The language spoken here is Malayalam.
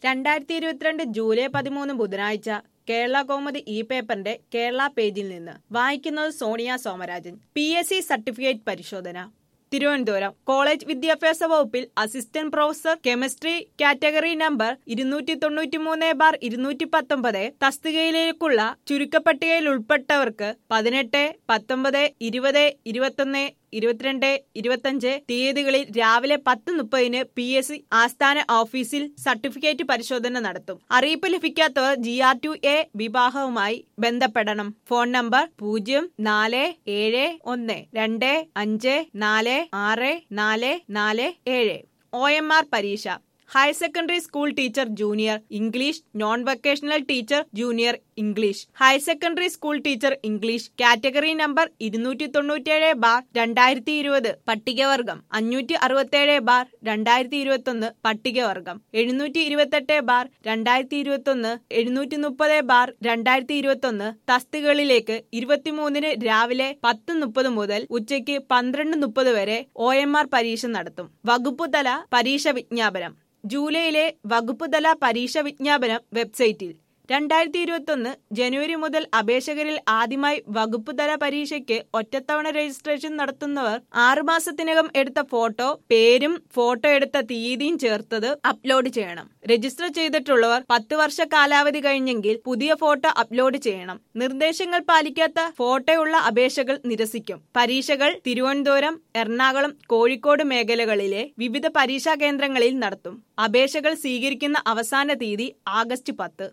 രണ്ടായിരത്തി ഇരുപത്തിരണ്ട് ജൂലൈ പതിമൂന്ന് ബുധനാഴ്ച കേരള കൗമുദി ഇ പേപ്പറിന്റെ കേരള പേജിൽ നിന്ന് വായിക്കുന്നത് Sonia Somarajan P S C certificate പരിശോധന തിരുവനന്തപുരം കോളേജ് വിദ്യാഭ്യാസ വകുപ്പിൽ assistant professor chemistry category number ഇരുന്നൂറ്റി തൊണ്ണൂറ്റി മൂന്ന് ബാർ ഇരുന്നൂറ്റി പത്തൊമ്പത് തസ്തികയിലേക്കുള്ള ചുരുക്കപ്പട്ടികയിൽ ഉൾപ്പെട്ടവർക്ക് പതിനെട്ട് പത്തൊമ്പത് ഇരുപത് ഇരുപത്തൊന്ന് ഇരുപത്തിരണ്ട് ഇരുപത്തഞ്ച് തീയതികളിൽ രാവിലെ പത്ത് മുപ്പതിന് പി എസ് സി ആസ്ഥാന ഓഫീസിൽ സർട്ടിഫിക്കറ്റ് പരിശോധന നടത്തും അറിയിപ്പ് ലഭിക്കാത്തവർ ജി ആർ ടു എ വിഭാഗവുമായി ബന്ധപ്പെടണം ഫോൺ നമ്പർ പൂജ്യം നാല് ഏഴ് ഒന്ന് രണ്ട് അഞ്ച് നാല് ആറ് നാല് നാല് ഏഴ് ഒ എം ആർ പരീക്ഷ higher secondary school teacher junior English non vocational teacher junior English higher secondary school teacher English category number ഇരുന്നൂറ്റി തൊണ്ണൂറ്റിയേഴ് ബാർ രണ്ടായിരത്തി ഇരുപത് പട്ടികവർഗം അഞ്ഞൂറ്റി അറുപത്തേഴ് ബാർ രണ്ടായിരത്തി ഇരുപത്തി ഒന്ന് പട്ടികവർഗം എഴുന്നൂറ്റി ഇരുപത്തെട്ട് ബാർ രണ്ടായിരത്തി ഇരുപത്തി ഒന്ന് എഴുന്നൂറ്റി മുപ്പത് ബാർ രണ്ടായിരത്തി ഇരുപത്തി ഒന്ന് തസ്തികളിലേക്ക് ഇരുപത്തിമൂന്നിന് രാവിലെ പത്ത് മുപ്പത് മുതൽ ഉച്ചയ്ക്ക് പന്ത്രണ്ട് മുപ്പത് വരെ ഒ എം ആർ പരീക്ഷ നടത്തും വകുപ്പുതല പരീക്ഷ വിജ്ഞാപനം ജൂലൈയിലെ വകുപ്പുതല പരീക്ഷ വിജ്ഞാപനം വെബ്സൈറ്റിൽ രണ്ടായിരത്തി ഇരുപത്തൊന്ന് ജനുവരി മുതൽ അപേക്ഷകരിൽ ആദ്യമായി വകുപ്പുതല പരീക്ഷയ്ക്ക് ഒറ്റത്തവണ രജിസ്ട്രേഷൻ നടത്തുന്നവർ ആറുമാസത്തിനകം എടുത്ത ഫോട്ടോ പേരും ഫോട്ടോ എടുത്ത തീയതിയും ചേർത്തത് അപ്ലോഡ് ചെയ്യണം രജിസ്റ്റർ ചെയ്തിട്ടുള്ളവർ പത്ത് വർഷ കാലാവധി കഴിഞ്ഞെങ്കിൽ പുതിയ ഫോട്ടോ അപ്ലോഡ് ചെയ്യണം നിർദ്ദേശങ്ങൾ പാലിക്കാത്ത ഫോട്ടോയുള്ള അപേക്ഷകൾ നിരസിക്കും പരീക്ഷകൾ തിരുവനന്തപുരം എറണാകുളം കോഴിക്കോട് മേഖലകളിലെ വിവിധ പരീക്ഷാ കേന്ദ്രങ്ങളിൽ നടത്തും അപേക്ഷകൾ സ്വീകരിക്കുന്ന അവസാന തീയതി ആഗസ്റ്റ് പത്ത്